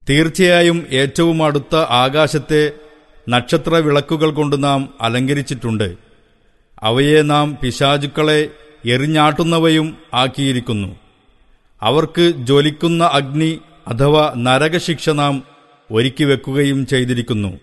തീർച്ചയായും ഏറ്റവും അടുത്ത ആകാശത്തെ നക്ഷത്ര വിളക്കുകൾ കൊണ്ട് നാം അലങ്കരിച്ചിട്ടുണ്ട് അവയെ നാം പിശാചുക്കളെ എറിഞ്ഞാട്ടുന്നവയും ആക്കിയിരിക്കുന്നു അവർക്ക് ജ്വലിക്കുന്ന അഗ്നി അഥവാ നരകശിക്ഷ നാം ഒരുക്കി വെക്കുകയും ചെയ്തിരിക്കുന്നു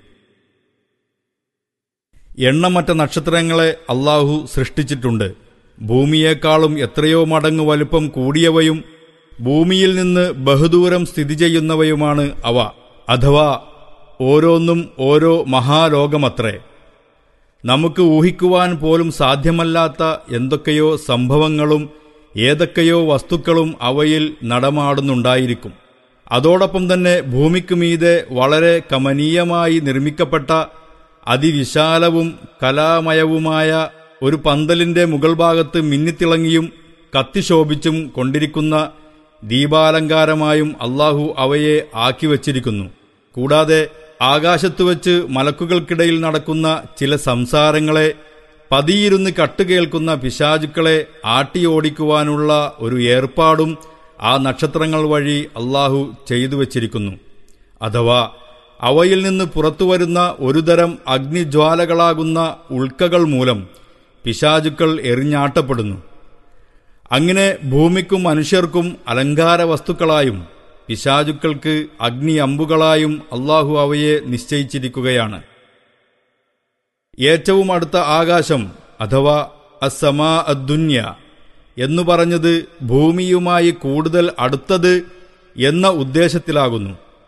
എണ്ണമറ്റ നക്ഷത്രങ്ങളെ അള്ളാഹു സൃഷ്ടിച്ചിട്ടുണ്ട് ഭൂമിയേക്കാളും എത്രയോ മടങ്ങ് വലുപ്പം കൂടിയവയും ഭൂമിയിൽ നിന്ന് ബഹുദൂരം സ്ഥിതി ചെയ്യുന്നവയുമാണ് അവ അഥവാ ഓരോന്നും ഓരോ മഹാലോകമത്രേ നമുക്ക് ഊഹിക്കുവാൻ പോലും സാധ്യമല്ലാത്ത എന്തൊക്കെയോ സംഭവങ്ങളും ഏതൊക്കെയോ വസ്തുക്കളും അവയിൽ നടമാടുന്നുണ്ടായിരിക്കും അതോടൊപ്പം തന്നെ ഭൂമിക്ക് മീതെ വളരെ കമനീയമായി നിർമ്മിക്കപ്പെട്ട അതിവിശാലവും കലാമയവുമായ ഒരു പന്തലിന്റെ മുകൾ ഭാഗത്ത് മിന്നിത്തിളങ്ങിയും കത്തിശോഭിച്ചും കൊണ്ടിരിക്കുന്ന ദീപാലങ്കാരമായും അള്ളാഹു അവയെ ആക്കിവച്ചിരിക്കുന്നു കൂടാതെ ആകാശത്തു വച്ച് മലക്കുകൾക്കിടയിൽ നടക്കുന്ന ചില സംസാരങ്ങളെ പതിയിരുന്ന് കട്ടുകേൾക്കുന്ന പിശാചുക്കളെ ആട്ടിയോടിക്കുവാനുള്ള ഒരു ഏർപ്പാടും ആ നക്ഷത്രങ്ങൾ വഴി അള്ളാഹു ചെയ്തു വച്ചിരിക്കുന്നു അഥവാ അവയിൽ നിന്ന് പുറത്തുവരുന്ന ഒരുതരം അഗ്നിജ്വാലകളാകുന്ന ഉൾക്കകൾ മൂലം പിശാചുക്കൾ എറിഞ്ഞാട്ടപ്പെടുന്നു അങ്ങനെ ഭൂമിക്കും മനുഷ്യർക്കും അലങ്കാര വസ്തുക്കളായും പിശാചുക്കൾക്ക് അഗ്നി അമ്പുകളായും അള്ളാഹു അവയെ നിശ്ചയിച്ചിരിക്കുകയാണ് ഏറ്റവും അടുത്ത ആകാശം അഥവാ അസമാ അദ്ദുന്യ എന്നു പറഞ്ഞത് ഭൂമിയുമായി കൂടുതൽ അടുത്തത് എന്ന ഉദ്ദേശത്തിലാകുന്നു